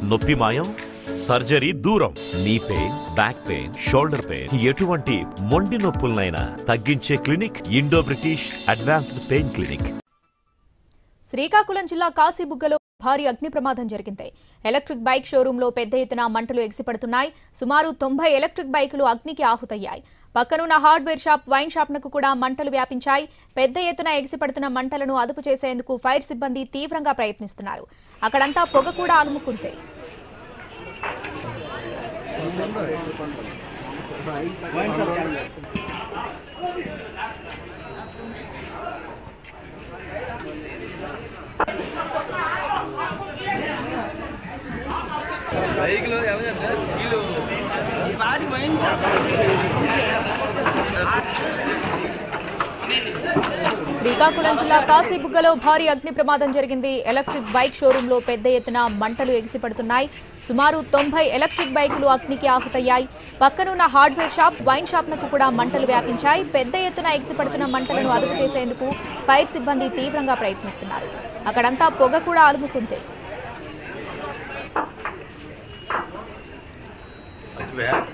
నొప్పి మాయం సర్జరీ దూరం knee pain back pain shoulder pain ఎటువంటి మొండి నొప్పులనైనా తగ్గించే clinic Indo British advanced pain clinic Srikakulam జిల్లా కాశీబుగ్గలో భారీ అగ్ని ప్రమాదం జరిగింది ఎలక్ట్రిక్ బైక్ షోరూంలో పెద్ద ఎత్తున మంటలు ఎగిసిపడుతున్నాయి సుమారు తొంభై ఎలక్ట్రిక్ బైకులు అగ్నికి ఆహుతయ్యాయి పక్కనున్న హార్డ్వేర్ షాప్ వైన్ షాప్నకు కూడా మంటలు వ్యాపించాయి పెద్ద ఎత్తున ఎగిసిపడుతున్న మంటలను అదుపు చేసేందుకు ఫైర్ సిబ్బంది తీవ్రంగా ప్రయత్నిస్తున్నారు అక్కడంతా పొగ కూడా అలుముకుంది బైక్లో ఎలాగంటే వీళ్ళు వాడి పోయింది శ్రీకాకుళం జిల్లా కాశీబుగ్గలో భారీ అగ్ని ప్రమాదం జరిగింది ఎలక్ట్రిక్ బైక్ షోరూంలో పెద్ద ఎత్తున మంటలు ఎగిసిపడుతున్నాయి సుమారు తొంభై ఎలక్ట్రిక్ బైకులు అగ్నికి ఆహుతయ్యాయి పక్కనున్న హార్డ్వేర్ షాప్ వైన్ షాప్నకు కూడా మంటలు వ్యాపించాయి పెద్ద ఎత్తున ఎగిసిపడుతున్న మంటలను అదుపు చేసేందుకు ఫైర్ సిబ్బంది తీవ్రంగా ప్రయత్నిస్తున్నారు అక్కడంతా పొగ కూడా అలుముకుంది బ్యాక్